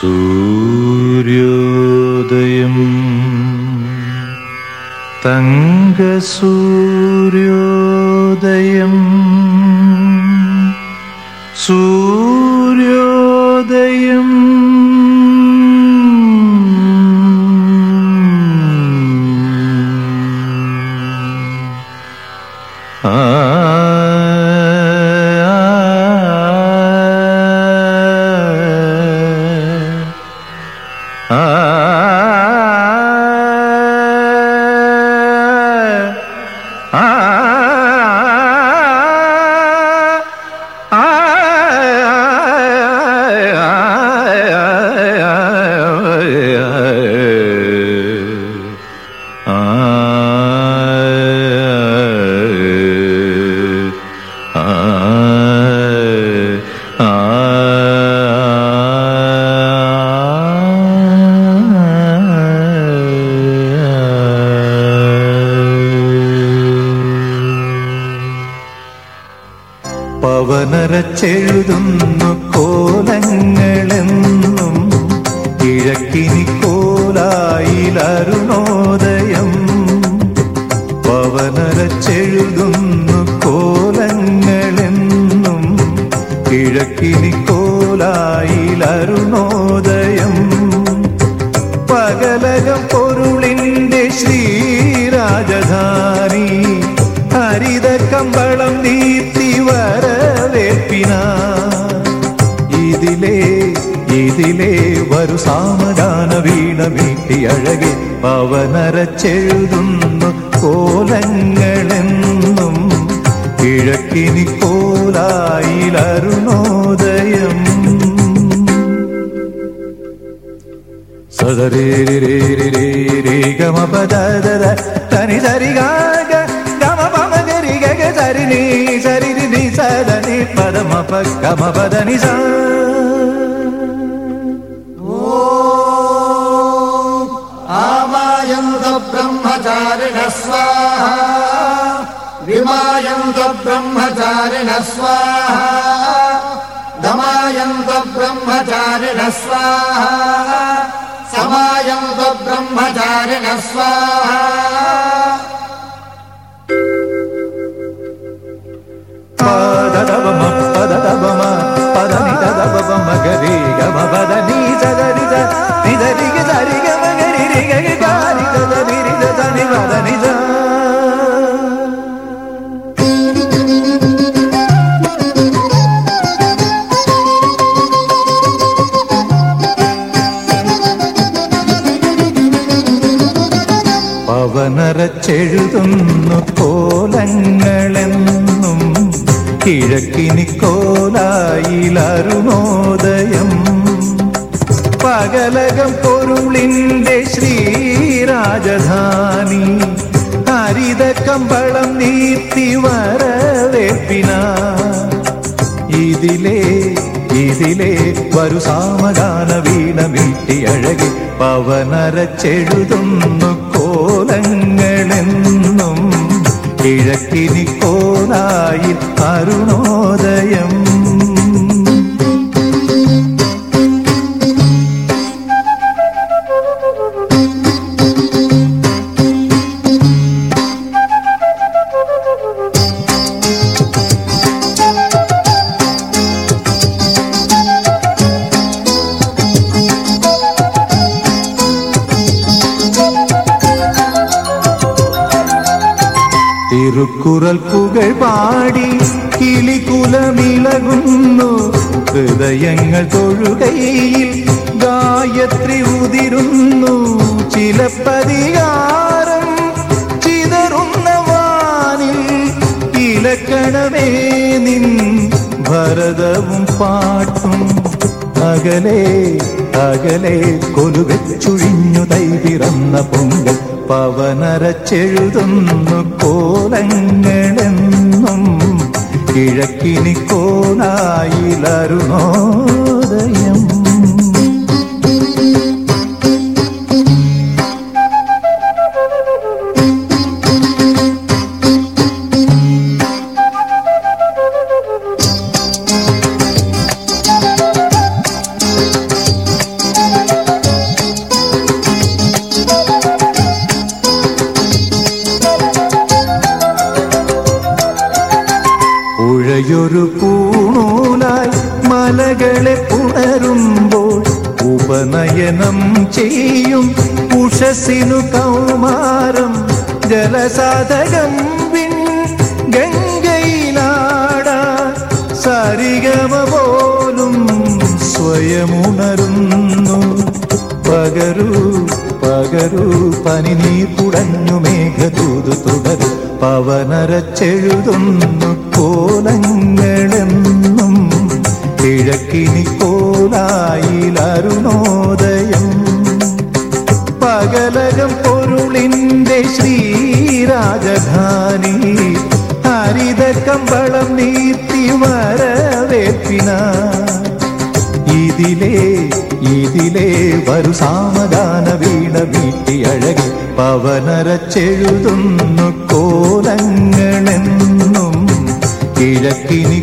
സൂര്യോദയം തങ്കസൂര്യോദയം സൂര്യോദയം ആ പവനരച്ചെഴുതുന്നു കോലങ്ങളെന്നും കിഴക്കിനി കോലായിലരുണോദയം പവനരച്ചെഴുതുന്നു കോലങ്ങളെന്നും കിഴക്കിനി കോലായിലരുണോദയം പകലകം പൊരുളിന്റെ ശ്രീരാജധാനി ഹരിത കമ്പളം നീത്തി വരവേൽപ്പിന ഇതിലേ ഇതിലേ വരു സാമഗാന വീണ വീട്ടി അഴകെ പവനരച്ചെഴുതുന്നു കോലങ്ങളെന്നും കിഴക്കിനി കോലായിലരുണോദയം സദരേരേരേരേ ഗമ പദദര തനി സരി ഗാഗ ഗമ പമ ഗരി ഗഗ സരി നീ സരി രി നി സദ നി പദ മ പ ഗമ പദ നി സ आमायन्त ब्रह्मचारिण स्वाहा विमायन्त ब्रह्मचारिण स्वाहा दमायन्त ब्रह्मचारिण स्वाहा समायन्त ब्रह्मचारिण स्वाहा പദദവ മ പദദവ മ പദ നി ദദവ വ മ ഗരി ഗമ പദ നി സദ നി സ നി സ രി ഗ സരി ഗമ ഗരി രി ഗ ഗ ഗ രി സ സ നി രി സ സ നി പദ നി സ പവനരച്ചെഴുതുന്നു കോലങ്ങളെന്നും കിഴക്കിനി കോലായിലരുണോദയം പകലകം പൊരുളിന്റെ ശ്രീരാജധാനി ഹരിത കമ്പളം നീത്തി വരവേൽപ്പിന ഇതിലേ ഇതിലേ വരു സാമഗാന വീണ മീട്ടി അഴകി പവനരച്ചെഴുതുന്നു കോലങ്ങളെന്നും കിഴക്കിനി കോലായി അരുണോദയം തിരുക്കുറൽ പുകൾ പാടി കിളികുലമിളകുന്നു ഹൃദയങ്ങൾ തൊഴുകയിൽ ഗായത്രി ഉതിരുന്നു ചിലപ്പതികാരം ചിതറുന്ന വാനിൽ ഇലക്കണമേ നിൻ ഭരതവും പാട്ടും അകലെ അകലെ കൊലുവെച്ചുഴിഞ്ഞു തൈ പിറന്ന പൊങ്കൽ പവനരച്ചെഴുതുന്നു കോലങ്ങളെന്നും കിഴക്കിനി കോലായിലരുണോദയം പുഴയൊരു പൂണൂലായി മലകളെ പുണരുമ്പോൾ ഉപനയനം ചെയ്യും ഉഷസിനു കൗമാരം ജലസാധകം വിൺ ഗംഗയിലാടാ സരിഗമ പോലും സ്വയമുണരുന്നു പകരൂ പകരൂ പനി നീ കുടഞ്ഞു മേഘദൂത് തുടരു പവനരച്ചെഴുതുന്നു കോലങ്ങളെന്നും കിഴക്കിനി കോലായിലരുണോദയം പകലകം പൊരുളിന്റെ ശ്രീരാജധാനി ഹരിത കമ്പളം നീത്തി വരവേൽപ്പിന ഇതിലേ ഇതിലേ വരു സാമഗാന വീണ വീട്ടി അഴകി പവനരച്ചെഴുതുന്നു കോലങ്ങളെന്നും കിഴക്കിനി